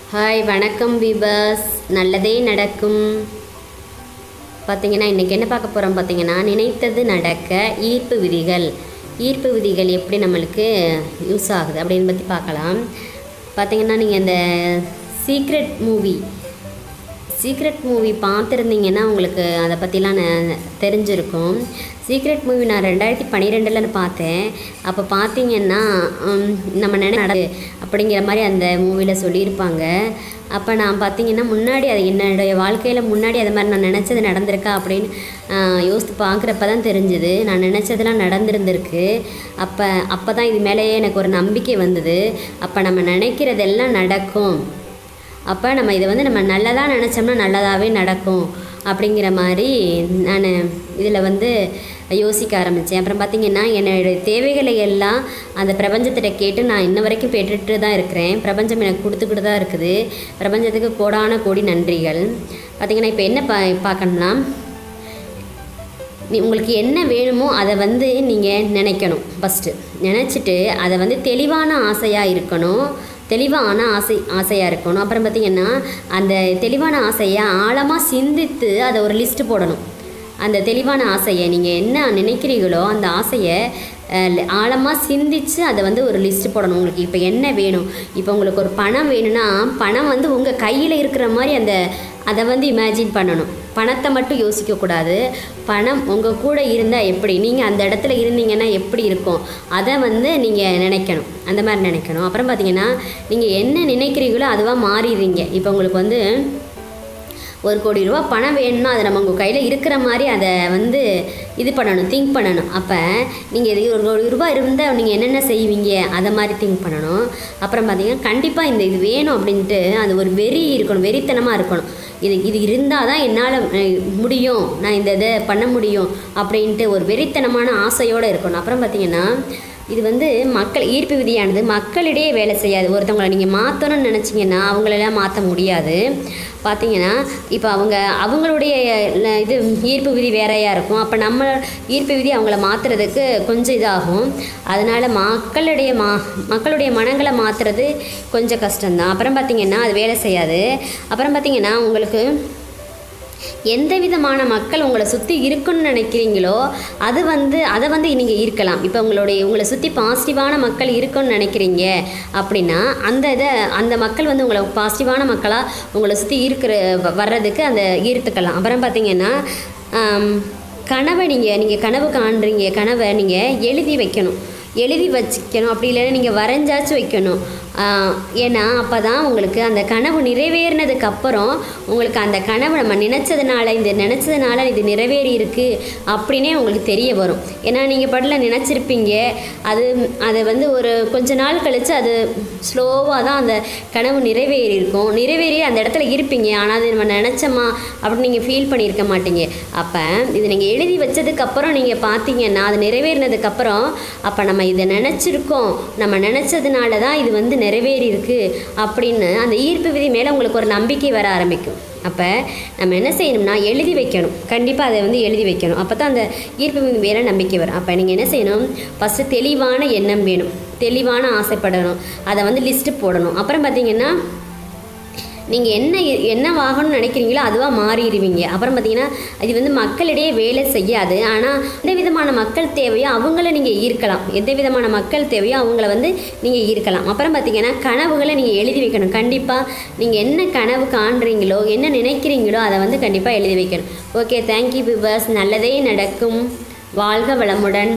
hi வணக்கம் விபஸ் நல்லதே நடக்கும் பார்த்தீங்கன்னா இன்றைக்கி என்ன பார்க்க போகிறோம் பார்த்தீங்கன்னா நினைத்தது நடக்க ஈர்ப்பு விதிகள் ஈர்ப்பு விதிகள் எப்படி நம்மளுக்கு யூஸ் ஆகுது அப்படின்னு பற்றி பார்க்கலாம் பார்த்தீங்கன்னா நீங்கள் இந்த சீக்ரெட் மூவி சீக்ரெட் மூவி பார்த்துருந்தீங்கன்னா உங்களுக்கு அதை பற்றிலாம் ந- தெரிஞ்சிருக்கும் சீக்ரெட் மூவி நான் ரெண்டாயிரத்தி பன்னிரெண்டில் பார்த்தேன் அப்போ பார்த்தீங்கன்னா உம், நம்ம நினை அப்படிங்கிற மாதிரி அந்த மூவியில் சொல்லியிருப்பாங்க அப்போ நான் பார்த்தீங்கன்னா முன்னாடி அது என்னுடைய வாழ்க்கையில் முன்னாடி அது மாதிரி நான் நினச்சது நடந்திருக்கா அப்படின்னு ஆஹ், யோசித்து பார்க்குறப்ப தான் தெரிஞ்சுது நான் நினச்சதெல்லாம் நடந்திருந்திருக்கு அப்போ அப்போ தான் இது மேலேயே எனக்கு ஒரு நம்பிக்கை வந்தது அப்போ நம்ம நினைக்கிறதெல்லாம் நடக்கும் அப்போ நம்ம இதை வந்து நம்ம நல்லதாக நினச்சோம்னா நல்லதாகவே நடக்கும் அப்படிங்கிற மாதிரி நான் இதில் வந்து யோசிக்க ஆரம்பித்தேன் அப்புறம் பார்த்திங்கன்னா என்னுடைய தேவைகளை எல்லாம் அந்த பிரபஞ்சத்திட்ட கேட்டு நான் இன்ன வரைக்கும் பெற்றுட்டு தான் இருக்கிறேன் பிரபஞ்சம் எனக்கு கொடுத்துக்கிட்டு தான் இருக்குது பிரபஞ்சத்துக்கு கோடான கோடி நன்றிகள் பார்த்திங்கன்னா இப்போ என்ன பா பார்க்கணும்னா நீ உங்களுக்கு என்ன வேணுமோ அதை வந்து நீங்கள் நினைக்கணும் ஃபஸ்ட்டு நினச்சிட்டு அதை வந்து தெளிவான ஆசையாக இருக்கணும் தெளிவான ஆசை ஆசையாக இருக்கணும் அப்புறம் பார்த்திங்கன்னா அந்த தெளிவான ஆசையை ஆழமாக சிந்தித்து அதை ஒரு லிஸ்ட்டு போடணும் அந்த தெளிவான ஆசையை நீங்கள் என்ன நினைக்கிறீங்களோ அந்த ஆசையை ஆழமாக சிந்திச்சு அதை வந்து ஒரு லிஸ்ட்டு போடணும் உங்களுக்கு இப்போ என்ன வேணும் இப்போ உங்களுக்கு ஒரு பணம் வேணும்னா பணம் வந்து உங்கள் கையில் இருக்கிற மாதிரி அந்த அதை வந்து இமேஜின் பண்ணணும் பணத்தை மட்டும் யோசிக்கக்கூடாது பணம் உங்கள் கூட இருந்தால் எப்படி நீங்கள் அந்த இடத்துல இருந்தீங்கன்னா எப்படி இருக்கும் அதை வந்து நீங்கள் நினைக்கணும் அந்த மாதிரி நினைக்கணும் அப்புறம் பார்த்தீங்கன்னா நீங்கள் என்ன நினைக்கிறீங்களோ அதுவாக மாறிடுறீங்க இப்போ உங்களுக்கு வந்து ஒரு கோடி ரூபா பணம் வேணும்னா அது நம்ம உங்கள் கையில் இருக்கிற மாதிரி அதை வந்து இது பண்ணணும் திங்க் பண்ணணும் அப்போ நீங்கள் இது ஒரு கோடி ரூபாய் இருந்தால் நீங்கள் என்னென்ன செய்வீங்க அதை மாதிரி திங்க் பண்ணணும் அப்புறம் பார்த்தீங்கன்னா கண்டிப்பாக இந்த இது வேணும் அப்படின்ட்டு அது ஒரு வெறி இருக்கணும் வெறித்தனமாக இருக்கணும் இது இது இருந்தால் தான் என்னால் முடியும் நான் இந்த இதை பண்ண முடியும் அப்படின்ட்டு ஒரு வெறித்தனமான ஆசையோடு இருக்கணும் அப்புறம் பார்த்தீங்கன்னா இது வந்து மக்கள் ஈர்ப்பு விதியானது மக்களிடையே வேலை செய்யாது ஒருத்தவங்களை நீங்கள் மாற்றணும்னு நினச்சிங்கன்னா அவங்களெல்லாம் மாற்ற முடியாது பார்த்தீங்கன்னா இப்போ அவங்க அவங்களுடைய ல- இது ஈர்ப்பு விதி வேறையாக இருக்கும் அப்போ நம்ம ஈர்ப்பு விதி அவங்கள மாற்றுறதுக்கு கொஞ்சம் இதாகும் அதனால் மக்களுடைய மா மக்களுடைய மனங்களை மாற்றுறது கொஞ்சம் கஷ்டம்தான் அப்புறம் பார்த்தீங்கன்னா அது வேலை செய்யாது அப்புறம் பார்த்தீங்கன்னா உங்களுக்கு எந்த விதமான மக்கள் உங்களை சுற்றி இருக்குன்னு நினைக்கிறீங்களோ அது வந்து அதை வந்து நீங்கள் ஈர்க்கலாம் இப்போ உங்களுடைய உங்களை சுற்றி பாசிட்டிவான மக்கள் இருக்குன்னு நினைக்கிறீங்க அப்படின்னா அந்த இதை அந்த மக்கள் வந்து உங்களை பாசிட்டிவான மக்களாக உங்களை சுற்றி ஈர்க்கிற வ- வர்றதுக்கு அந்த ஈர்த்துக்கலாம் அப்புறம் பார்த்தீங்கன்னா ஆம், கனவை நீங்கள் நீங்கள் கனவு காண்றீங்க கனவை நீங்கள் எழுதி வைக்கணும் எழுதி வச்சுக்கணும் அப்படி இல்லைன்னா நீங்கள் வரைஞ்சாச்சும் வைக்கணும் ஆஹ் ஏன்னா அப்போ தான் உங்களுக்கு அந்த கனவு நிறைவேறினதுக்கு அப்புறம் உங்களுக்கு அந்த கனவு நம்ம நினச்சதுனால இந்த நினச்சதுனால இது நிறைவேறி இருக்கு அப்படின்னே உங்களுக்கு தெரிய வரும் ஏன்னா நீங்கள் பாட்டில் நினச்சிருப்பீங்க அது அது வந்து ஒரு கொஞ்ச நாள் கழித்து அது ஸ்லோவாக தான் அந்த கனவு நிறைவேறி இருக்கும் நிறைவேறி அந்த இடத்துல இருப்பீங்க ஆனால் அது நம்ம நினச்சோமா அப்படின்னு நீங்கள் ஃபீல் பண்ணியிருக்க மாட்டீங்க அப்போ இது நீங்கள் எழுதி வச்சதுக்கப்புறம் நீங்கள் பார்த்தீங்கன்னா அது நிறைவேறினதுக்கப்புறம் அப்போ நம்ம இதை நினச்சிருக்கோம் நம்ம நினச்சதுனால தான் இது வந்து நிறைவேறி இருக்கு அப்படின்னு அந்த ஈர்ப்பு விதி மேலே உங்களுக்கு ஒரு நம்பிக்கை வர ஆரம்பிக்கும் அப்போ நம்ம என்ன செய்யணும்னா எழுதி வைக்கணும் கண்டிப்பாக அதை வந்து எழுதி வைக்கணும் அப்போ தான் அந்த ஈர்ப்பு விதி மேலே நம்பிக்கை வரும் அப்போ நீங்கள் என்ன செய்யணும் ஃபஸ்ட்டு தெளிவான எண்ணம் வேணும் தெளிவான ஆசைப்படணும் அதை வந்து லிஸ்ட்டு போடணும் அப்புறம் பார்த்தீங்கன்னா நீங்கள் என்ன என்ன வாங்கணும்னு நினைக்கிறீங்களோ அதுவாக மாறிடுவீங்க அப்புறம் பார்த்தீங்கன்னா இது வந்து மக்களிடையே வேலை செய்யாது ஆனால் எந்த விதமான மக்கள் தேவையோ அவங்கள நீங்கள் ஈர்க்கலாம் எந்த விதமான மக்கள் தேவையோ அவங்கள வந்து நீங்கள் ஈர்க்கலாம் அப்புறம் பார்த்தீங்கன்னா கனவுகளை நீங்கள் எழுதி வைக்கணும் கண்டிப்பாக நீங்கள் என்ன கனவு காண்றீங்களோ என்ன நினைக்கிறீங்களோ அதை வந்து கண்டிப்பாக எழுதி வைக்கணும் ஓகே தேங்க்யூ விவர்ஸ் நல்லதே நடக்கும் வாழ்க வளமுடன்